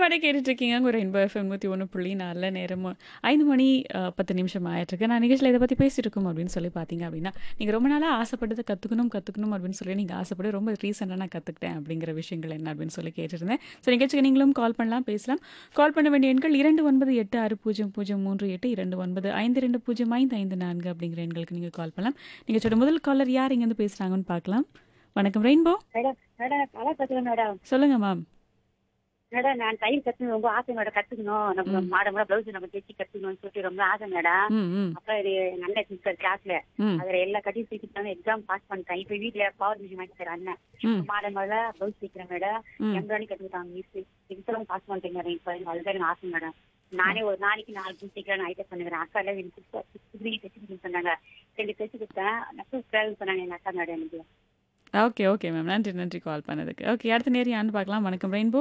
பாட்டை கேட்டுட்டு இருக்கீங்க உங்கள் ரெயின்போ எஃப்எம் நூற்றி ஒன்று புள்ளி நாலில் நேரம் ஐந்து மணி அஹ், பத்து நிமிஷம் ஆயிட்டிருக்கு நான் நிகழ்ச்சியில் இதை பற்றி பேசிட்டு இருக்கோம் அப்படின்னு சொல்லி பார்த்தீங்க அப்படின்னா நீங்கள் ரொம்ப நாளாக ஆசைப்பட்டதை கற்றுக்கணும் கற்றுக்கணும் அப்படின்னு சொல்லி நீங்கள் ஆசைப்பட்டு ரொம்ப ரீசெண்டாக நான் கற்றுக்கிட்டேன் அப்படிங்கிற விஷயங்கள் என்ன அப்படின்னு சொல்லி கேட்டிருந்தேன் ஸோ நிகழ்ச்சிக்கு நீங்களும் கால் பண்ணலாம் பேசலாம் கால் பண்ண வேண்டிய எண்கள் இரண்டு ஒன்பது எட்டு ஆறு பூஜ்ஜியம் பூஜ்ஜியம் மூன்று எட்டு இரண்டு ஒன்பது ஐந்து ரெண்டு பூஜ்ஜியம் ஐந்து ஐந்து நான்கு அப்படிங்கிற எண்களுக்கு நீங்கள் கால் பண்ணலாம் நிகழ்ச்சியோட முதல் காலர் யார் இங்கேருந்து பேசுகிறாங்கன்னு பார்க்கலாம் வணக்கம் ரெயின்போ மேடம் மேடம் நல்லா கத்துக்கணும் மேடம் சொல்லுங்கள் மேம் மேடம் நான் தையல் கத்துக்கணும் ரொம்ப ஆசை மேடம் கத்துக்கணும் நம்ம மாட மாட பிளவுஸ் நம்ம தைச்சு கத்துக்கணும்னு சொல்லிட்டு ரொம்ப ஆசை மேடம் ம் ம் அப்புறம் இது நல்ல சிஸ்டர் கிளாஸ்ல ம் அதுல எல்லா கட்டியும் தூக்கிட்டாங்க எக்ஸாம் பாஸ் பண்ணிட்டேன் இப்ப வீட்ல பவர் மிஷின் வாங்கி தர அண்ணன் ம் மாட மாட பிளவுஸ் தைக்கிறேன் மேடம் ம். எம்ப்ராய்டரி கத்துக்கிட்டாங்க மிஸ் எக்ஸாம் பாஸ் பண்ணிட்டேன் மேடம் இப்ப எனக்கு அதுதான் எனக்கு ஆசை மேடம் நானே ஒரு நாளைக்கு நாலு பிளவுஸ் தைக்கிறேன் ஐட்டம் பண்ணுறேன் அக்கா எல்லாம் எனக்கு புதுரி தைச்சு கொடுக்க சொன்னாங்க ரெண்டு தைச்சு கொடுத்தேன் நெக்ஸ்ட் டிராவல் பண்ணாங்க எங்க அக்கா மேடம் எனக்கு ஓகே ஓகே மேம் நன்றி நன்றி கால் பண்ணதுக்கு ஓகே அடுத்த நேரம் யான்னு பார்க்கலாம் வணக்கம் ரெயின்போ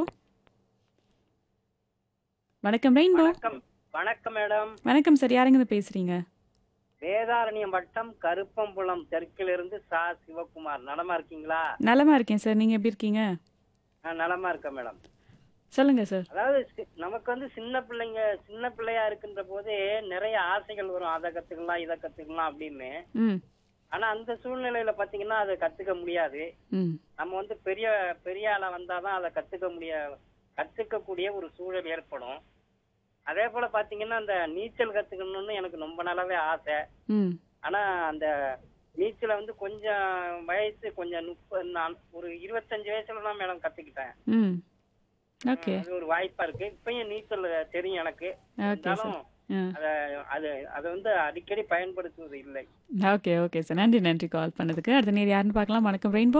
வணக்கம் ரெயின்போ வணக்கம் வணக்கம் மேடம் வணக்கம் சார் யாருங்க இருந்து பேசுறீங்க வேதாரண்யம் வட்டம் கருப்பம்புலம் தெற்கிலிருந்து சா சிவகுமார் நலமா இருக்கீங்களா நலமா இருக்கேன் சார் நீங்க எப்படி இருக்கீங்க நான் நலமா இருக்கேன் மேடம் சொல்லுங்க சார் அதாவது சி- நமக்கு வந்து சின்ன பிள்ளைங்க சின்ன பிள்ளையா இருக்கின்ற போது நிறைய ஆசைகள் வரும் அதை கத்துக்கலாம் இதை கத்துக்கலாம் அப்படின்னு ம் ஆனா அந்த சூழ்நிலையில பாத்தீங்கன்னா அதை கத்துக்க முடியாது ம் நம்ம வந்து பெரிய பெரிய ஆளா வந்தாதான் அதை கத்துக்க முடிய கத்துக்கக்கூடிய ஒரு சூழல் ஏற்படும் அதே போல பாத்தீங்கன்னா அந்த நீச்சல் கத்துக்கணும்னு எனக்கு ரொம்ப நாளாவே ஆசை ம் ஆனா அந்த நீச்சலை வந்து கொஞ்சம் வயசு கொஞ்சம் முப்பது நான் ஒரு இருபத்தஞ்சு வயசுல தான் மேடம் கத்துக்கிட்டேன் ம் ஓகே அது ஒரு வாய்ப்பா இருக்கு இப்பயும் நீச்சல் தெரியும் எனக்கு ஓகே சார் இருந்தாலும் அத அது அதை வந்து அடிக்கடி பயன்படுத்துவது இல்லை ஓகே ஓகே சார் நன்றி நன்றி கால் பண்ணதுக்கு அடுத்த நேரம் யாருன்னு பார்க்கலாம் வணக்கம் ரெயின்போ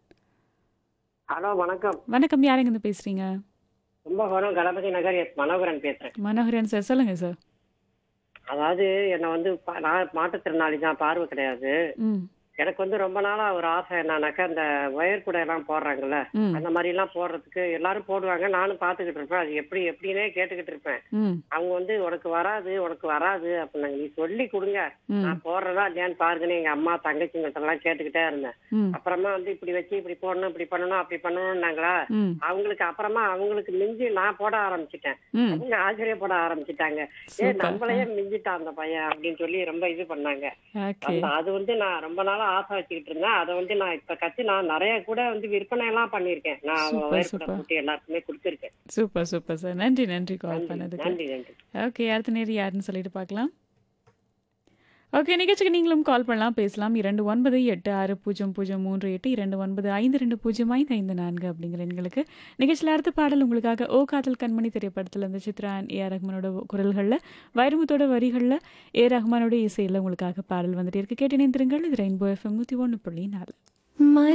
ஹலோ வணக்கம் வணக்கம் யாருங்க இருந்து பேசுறீங்க கும்பகோணம் கணபதி நகர் எஸ் மனோகரன் பேசுறேன் மனோகரன் சார் சொல்லுங்க சார் அதாவது என்னை வந்து பா- நான் மாற்றுத்திறனாளி தான் பார்வை கிடையாது ம் எனக்கு வந்து ரொம்ப நாளா ஒரு ஆசை என்னன்னாக்கா இந்த ஒயர் கூட எல்லாம் போடுறாங்கல்ல ம் அந்த மாதிரி எல்லாம் போடுறதுக்கு எல்லாரும் போடுவாங்க நானும் பார்த்துக்கிட்டு இருப்பேன் அது எப்படி எப்படின்னே கேட்டுக்கிட்டு இருப்பேன் ம் அவங்க வந்து உனக்கு வராது உனக்கு வராது அப்படின்னாங்க நீ சொல்லி கொடுங்க ம் நான் போடுறதா இல்லையான்னு பாருங்கன்னு எங்க அம்மா தங்கச்சிங்கிட்ட எல்லாம் கேட்டுக்கிட்டே இருந்தேன் ம் அப்புறமா வந்து இப்படி வச்சு இப்படி போடணும் இப்படி பண்ணணும் அப்படி பண்ணணும்னாங்களா ம் அவங்களுக்கு அப்புறமா அவங்களுக்கு மிஞ்சி நான் போட ஆரம்பிச்சிட்டேன் ம் அவங்க ஆச்சரியப்பட ஆரம்பிச்சிட்டாங்க ஏ சூப்பர் நம்மளையே மிஞ்சிட்டான் அந்த பையன் அப்படின்னு சொல்லி ரொம்ப இது பண்ணாங்க ஓகே அந்த அது வந்து நான் ரொம்ப நாளா ஆசை வச்சுக்கிட்டு இருந்தேன் அதை வந்து நான் இப்ப கத்து நான் நிறைய கூட வந்து விற்பனை எல்லாம் பண்ணிருக்கேன் நான் சூப்பர், வயற்பட சூப்பர். போட்டு எல்லாருக்குமே கொடுத்துருக்கேன் சூப்பர் சூப்பர் சார் நன்றி நன்றி கால் நன்றி பண்ணதுக்கு நன்றி நன்றி ஓகே அடுத்த நேரம் யாருன்னு சொல்லிட்டு பார்க்கலாம் ஓகே நிகழ்ச்சிக்கு நீங்களும் கால் பண்ணலாம் பேசலாம் இரண்டு ஒன்பது எட்டு ஆறு பூஜ்ஜியம் பூஜ்ஜியம் மூன்று எட்டு இரண்டு ஒன்பது ஐந்து ரெண்டு பூஜ்ஜியம் ஐந்து ஐந்து நான்கு அப்படிங்கிற எண்களுக்கு நிகழ்ச்சியில் அடுத்த பாடல் உங்களுக்காக ஓ காதல் கண்மணி திரைப்படத்தில் இந்த சித்ரா ஏ ஆர் ரஹ்மானோட குரல்களில் வைரமுத்தோட வரிகளில் ஏ ரஹ்மானோட இசையில் உங்களுக்காக பாடல் வந்துட்டே இருக்கு கேட்டு இணைந்திருங்கள் இது ரெயின்போ எஃப்எம் நூற்றி ஒன்று புள்ளி நாலு